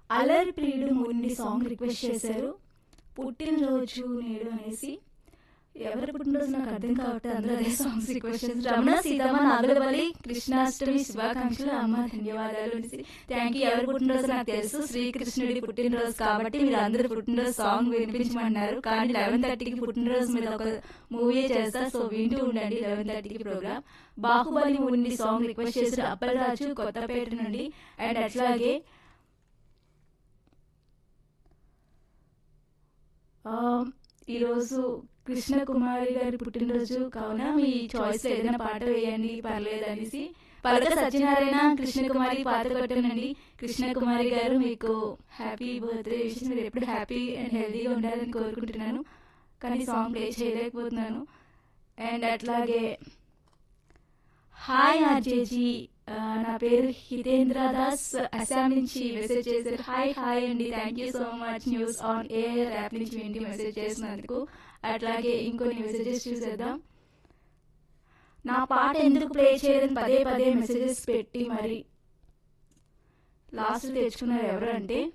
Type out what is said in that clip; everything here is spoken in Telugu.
అలరి ప్రియుడు మున్ని సాంగ్ రిక్వెస్ట్ చేశారు పుట్టినరోజు నేడు అనేసి ఎవరి పుట్టినరోజు నాకు అర్థం కావట్లేదు అందరూ అదే సాంగ్స్ రిక్వెస్ట్ చేశారు రమణ సీతమ్మ నాగలవల్లి కృష్ణాష్టమి శుభాకాంక్షలు అమ్మ ధన్యవాదాలు అనేసి థ్యాంక్ యూ ఎవరి పుట్టినరోజు నాకు తెలుసు శ్రీకృష్ణుడి పుట్టినరోజు కాబట్టి మీరు అందరూ పుట్టినరోజు సాంగ్ వినిపించమన్నారు కానీ లెవెన్ థర్టీకి పుట్టినరోజు మీద ఒక మూవీ చేస్తా సో వింటూ ఉండండి లెవెన్ థర్టీకి ప్రోగ్రామ్ బాహుబలి నుండి సాంగ్ రిక్వెస్ట్ చేశారు అప్పలరాజు కొత్తపేట నుండి అండ్ అట్లాగే ఆ, ఈరోజు కృష్ణ కుమారి గారి పుట్టినరోజు కావున మీ చాయిస్ ఏదైనా పాట వేయండి పర్లేదు అనేసి పలక సత్యనారాయణ కృష్ణ కుమారి పాత కొట్టనండి కృష్ణ కుమారి గారు మీకు హ్యాపీ బర్త్డే విషయం మీరు ఎప్పుడు హ్యాపీ అండ్ హెల్తీగా ఉండాలని కోరుకుంటున్నాను కానీ సాంగ్ ప్లే చేయలేకపోతున్నాను అండ్ అట్లాగే హాయ్ ఆర్జేజీ ఆ, నా పేరు హితేంద్ర దాస్ అస్సాం నుంచి మెసేజ్ చేశారు హాయ్ హాయ్ అండి thank you so much news on air app నుంచి వింటి మెసేజ్ చేసినందుకు అట్లాగే ఇంకొన్ని మెసేజెస్ చూసేద్దాం నా పాట ఎందుకు ప్లే చేయదని పదే పదే మెసేజెస్ పెట్టి మరి లాస్ట్ తెచ్చుకున్నారు ఎవరు అంటే